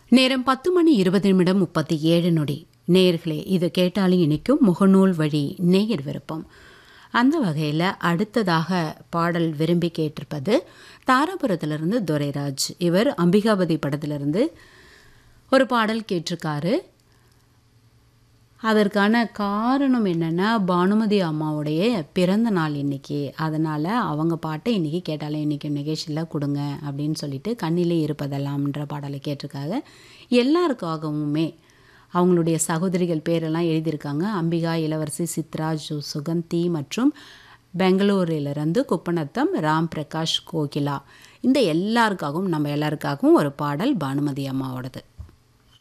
நேரம் பத்து மணி இருபது நிமிடம் முப்பத்தி ஏழு நொடி நேயர்களே இது கேட்டாலும் இனிக்கும் முகநூல் வழி நேயர் விருப்பம் அந்த வகையில் அடுத்ததாக பாடல் விரும்பி கேட்டிருப்பது தாராபுரத்திலிருந்து துரைராஜ் இவர் அம்பிகாபதி படத்திலிருந்து ஒரு பாடல் கேட்டிருக்காரு அதற்கான காரணம் என்னென்னா பானுமதி அம்மாவுடைய பிறந்த நாள் இன்னைக்கு அதனால் அவங்க பாட்டை இன்றைக்கி கேட்டாலே இன்றைக்கி நிகழ்ச்சியில் கொடுங்க அப்படின்னு சொல்லிட்டு கண்ணிலே இருப்பதெல்லாம்ன்ற பாடலை கேட்டிருக்காங்க எல்லாருக்காகவுமே அவங்களுடைய சகோதரிகள் பேரெல்லாம் எழுதியிருக்காங்க அம்பிகா இளவரசி சித்ரா ஜு சுகந்தி மற்றும் பெங்களூரிலிருந்து குப்பநத்தம் ராம் பிரகாஷ் கோகிலா இந்த எல்லாருக்காகவும் நம்ம எல்லாருக்காகவும் ஒரு பாடல் பானுமதி அம்மாவோடது